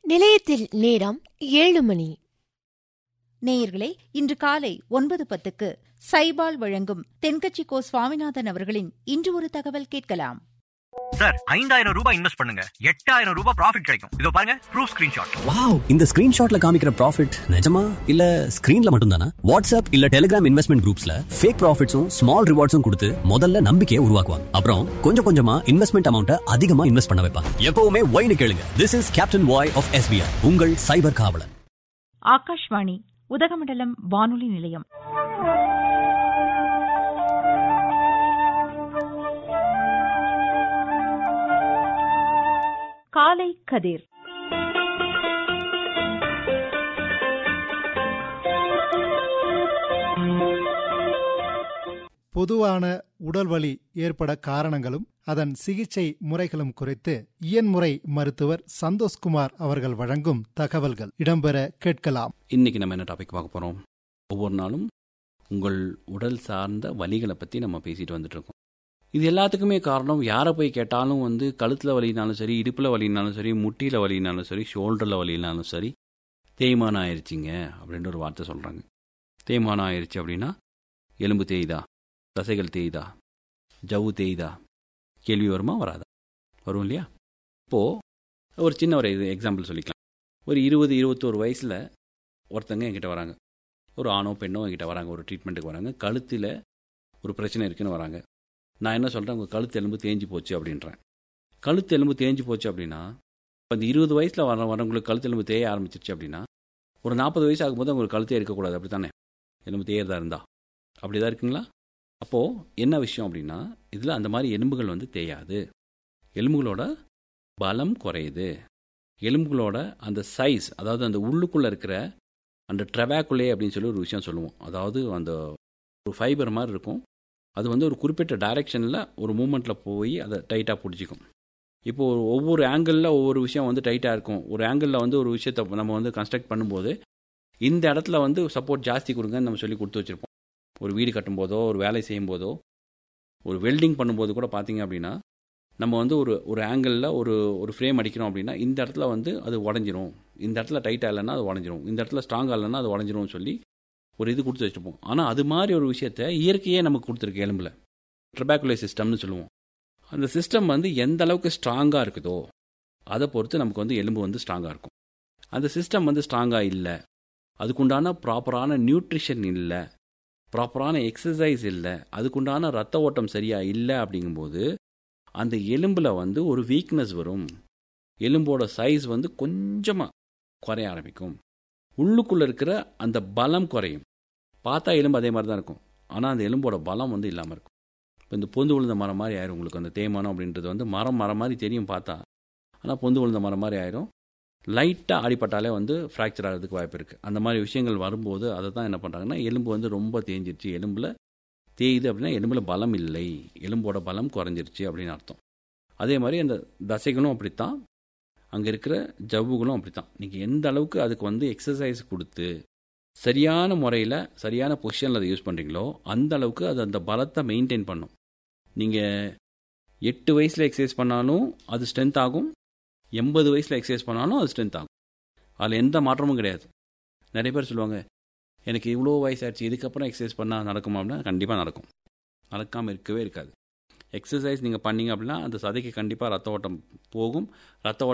நிலையத்தில் நேரம் ஏழு மணி நேயர்களே இன்று காலை ஒன்பது பத்துக்கு சைபால் வழங்கும் தென்கட்சி கோ சுவாமிநாதன் அவர்களின் இன்று ஒரு தகவல் கேட்கலாம் சார் ஐந்தாயிரம் ரூபாய் இன்வெஸ்ட் பண்ணுங்க எட்டாயிரம் ரூபாய் ப்ராஃபிட் கிடைக்கும் இதோ பாருங்க ப்ரூஃப் ஸ்கிரீன்ஷாட் வாவ் இந்த ஸ்கிரீன்ஷாட்ல காமிக்கிற ப்ராஃபிட் நிஜமா இல்ல ஸ்கிரீன்ல மட்டும் தானா வாட்ஸ்அப் இல்ல டெலிகிராம் இன்வெஸ்ட்மெண்ட் குரூப்ஸ்ல ஃபேக் ப்ராஃபிட்ஸும் ஸ்மால் ரிவார்ட்ஸும் கொடுத்து முதல்ல நம்பிக்கையை உருவாக்குவாங்க அப்புறம் கொஞ்சம் கொஞ்சமா இன்வெஸ்ட்மெண்ட் அமௌண்ட்டை அதிகமா இன்வெஸ்ட் பண்ண வைப்பாங்க எப்பவுமே ஒய்னு கேளுங்க this is captain Y of SBI உங்கள் சைபர் காவலன் ஆகாஷ்வாணி உதகமண்டலம் வானொலி நிலையம் காலை கதிர் பொதுவான உடல்வலி ஏற்பட காரணங்களும் அதன் சிகிச்சை முறைகளும் குறித்து இயன்முறை மருத்துவர் சந்தோஷ்குமார் அவர்கள் வழங்கும் தகவல்கள் இடம்பெற கேட்கலாம் இன்னைக்கு நம்ம என்ன டாபிக் பார்க்க போகிறோம் ஒவ்வொரு நாளும் உங்கள் உடல் சார்ந்த வலிகளை பற்றி நம்ம பேசிட்டு வந்துட்டு இருக்கோம் இது எல்லாத்துக்குமே காரணம் யாரை போய் கேட்டாலும் வந்து கழுத்தில் வலினாலும் சரி இடுப்பில் வலினாலும் சரி முட்டியில் வலினாலும் சரி ஷோல்டரில் வலினாலும் சரி தேய்மானம் ஆயிடுச்சிங்க அப்படின்ற ஒரு வார்த்தை சொல்கிறாங்க தேய்மானம் ஆயிடுச்சு அப்படின்னா எலும்பு தேய்தா தசைகள் தேய்தா ஜவ்வு தேய்தா கேள்வி வருமா வராதா வரும் இல்லையா இப்போது ஒரு சின்ன ஒரு எக்ஸாம்பிள் சொல்லிக்கலாம் ஒரு இருபது இருபத்தோரு வயசில் ஒருத்தங்க என்கிட்ட வராங்க ஒரு ஆணோ பெண்ணோ என்கிட்ட வராங்க ஒரு ட்ரீட்மெண்ட்டுக்கு வராங்க கழுத்தில் ஒரு பிரச்சனை இருக்குன்னு வராங்க நான் என்ன சொல்கிறேன் உங்கள் கழுத்து எலும்பு தேஞ்சு போச்சு அப்படின்றேன் கழுத்து எலும்பு தேஞ்சு போச்சு அப்படின்னா இப்போ இந்த இருபது வயசில் வர வரவங்களுக்கு கழுத்து எலும்பு தேய ஆரம்பிச்சிருச்சு அப்படின்னா ஒரு நாற்பது வயசு ஆகும்போது உங்களுக்கு கழுத்தே இருக்கக்கூடாது அப்படி தானே எலும்பு தேயறதா இருந்தா அப்படி தான் இருக்குங்களா அப்போது என்ன விஷயம் அப்படின்னா இதில் அந்த மாதிரி எலும்புகள் வந்து தேயாது எலும்புகளோட பலம் குறையுது எலும்புகளோட அந்த சைஸ் அதாவது அந்த உள்ளுக்குள்ளே இருக்கிற அந்த ட்ரெவாக்குலே அப்படின்னு சொல்லி ஒரு விஷயம் சொல்லுவோம் அதாவது அந்த ஒரு ஃபைபர் மாதிரி இருக்கும் அது வந்து ஒரு குறிப்பிட்ட டைரெக்ஷனில் ஒரு மூமெண்ட்டில் போய் அதை டைட்டாக பிடிச்சிக்கும் இப்போ ஒரு ஒவ்வொரு ஆங்கிளில் ஒவ்வொரு விஷயம் வந்து டைட்டாக இருக்கும் ஒரு ஆங்கிளில் வந்து ஒரு விஷயத்தை நம்ம வந்து கன்ஸ்ட்ரக்ட் பண்ணும்போது இந்த இடத்துல வந்து சப்போர்ட் ஜாஸ்தி கொடுங்கன்னு நம்ம சொல்லி கொடுத்து வச்சுருப்போம் ஒரு வீடு கட்டும்போதோ ஒரு வேலை செய்யும்போதோ ஒரு வெல்டிங் பண்ணும்போது கூட பார்த்தீங்க அப்படின்னா நம்ம வந்து ஒரு ஒரு ஆங்கிளில் ஒரு ஒரு ஃப்ரேம் அடிக்கிறோம் அப்படின்னா இந்த இடத்துல வந்து அது உடஞ்சிரும் இந்த இடத்துல டைட்டாக இல்லைன்னா அது உடஞ்சிரும் இந்த இடத்துல ஸ்ட்ராங்காக இல்லைன்னா அது உடஞ்சிரும்னு சொல்லி ஒரு இது கொடுத்து வச்சுருப்போம் ஆனால் அது மாதிரி ஒரு விஷயத்த இயற்கையே நமக்கு கொடுத்துருக்கு எலும்பில் ட்ரபாக்குலே சிஸ்டம்னு சொல்லுவோம் அந்த சிஸ்டம் வந்து எந்த அளவுக்கு ஸ்ட்ராங்காக இருக்குதோ அதை பொறுத்து நமக்கு வந்து எலும்பு வந்து ஸ்ட்ராங்காக இருக்கும் அந்த சிஸ்டம் வந்து ஸ்ட்ராங்காக இல்லை அதுக்குண்டான ப்ராப்பரான நியூட்ரிஷன் இல்லை ப்ராப்பரான எக்ஸசைஸ் இல்லை அதுக்குண்டான ரத்த ஓட்டம் சரியாக இல்லை அப்படிங்கும்போது அந்த எலும்பில் வந்து ஒரு வீக்னஸ் வரும் எலும்போட சைஸ் வந்து கொஞ்சமாக குறைய ஆரம்பிக்கும் உள்ளுக்குள்ளே இருக்கிற அந்த பலம் குறையும் பார்த்தா எலும்பு அதே மாதிரி தான் இருக்கும் ஆனால் அந்த எலும்போட பலம் வந்து இல்லாமல் இருக்கும் இப்போ இந்த பொந்து விழுந்த மரம் மாதிரி ஆயிரும் உங்களுக்கு அந்த தேய்மானம் அப்படின்றது வந்து மரம் மரம் மாதிரி தெரியும் பார்த்தா ஆனால் பொந்து விழுந்த மரம் மாதிரி ஆயிரும் லைட்டாக அடிப்பட்டாலே வந்து ஃப்ராக்சர் ஆகிறதுக்கு வாய்ப்பு இருக்குது அந்த மாதிரி விஷயங்கள் வரும்போது அதை தான் என்ன பண்ணுறாங்கன்னா எலும்பு வந்து ரொம்ப தேஞ்சிருச்சு எலும்பில் தேயுது அப்படின்னா எலும்பில் பலம் இல்லை எலும்போட பலம் குறைஞ்சிருச்சு அப்படின்னு அர்த்தம் அதே மாதிரி அந்த தசைகளும் அப்படித்தான் அங்கே இருக்கிற ஜவ்வுகளும் அப்படித்தான் நீங்கள் எந்த அளவுக்கு அதுக்கு வந்து எக்ஸசைஸ் கொடுத்து சரியான முறையில் சரியான பொசிஷனில் அதை யூஸ் பண்ணுறீங்களோ அந்த அளவுக்கு அது அந்த பலத்தை மெயின்டைன் பண்ணும் நீங்கள் எட்டு வயசில் எக்ஸசைஸ் பண்ணாலும் அது ஸ்ட்ரென்த் ஆகும் எண்பது வயசில் எக்ஸசைஸ் பண்ணாலும் அது ஸ்ட்ரென்த் ஆகும் அதில் எந்த மாற்றமும் கிடையாது நிறைய பேர் சொல்லுவாங்க எனக்கு இவ்வளோ வயசாச்சு இதுக்கப்புறம் எக்ஸசைஸ் பண்ணால் நடக்குமா அப்படின்னா கண்டிப்பாக நடக்கும் நடக்காமல் இருக்கவே இருக்காது எக்ஸசைஸ் நீங்கள் பண்ணீங்க அப்படின்னா அந்த சதைக்கு கண்டிப்பாக ரத்த ஓட்டம் போகும் ரத்த ஓட்டம்